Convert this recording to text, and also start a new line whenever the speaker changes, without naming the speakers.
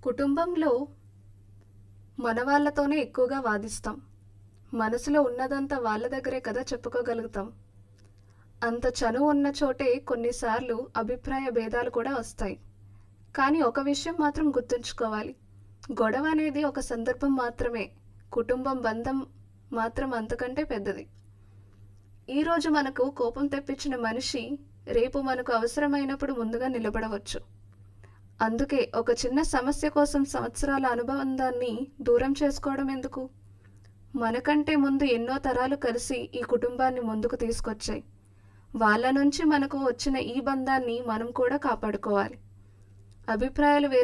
కుటుంబంలో మన వాళ్ళతోనే ఎక్కువగా వాదిస్తాం మనసులో ఉన్నదంతా వాళ్ళ దగ్గరే కదా చెప్పుకోగలుగుతాం అంత చనువు ఉన్న చోటే కొన్నిసార్లు అభిప్రాయ భేదాలు కూడా వస్తాయి కానీ ఒక విషయం మాత్రం గుర్తుంచుకోవాలి గొడవ అనేది ఒక సందర్భం మాత్రమే కుటుంబం బంధం మాత్రం అంతకంటే పెద్దది ఈరోజు మనకు కోపం తెప్పించిన మనిషి రేపు మనకు అవసరమైనప్పుడు ముందుగా నిలబడవచ్చు అందుకే ఒక చిన్న సమస్య కోసం సంవత్సరాల అనుబంధాన్ని దూరం చేసుకోవడం ఎందుకు మనకంటే ముందు ఎన్నో తరాలు కలిసి ఈ కుటుంబాన్ని ముందుకు తీసుకొచ్చాయి వాళ్ళ నుంచి మనకు వచ్చిన ఈ బంధాన్ని మనం కూడా కాపాడుకోవాలి అభిప్రాయాలు వేరు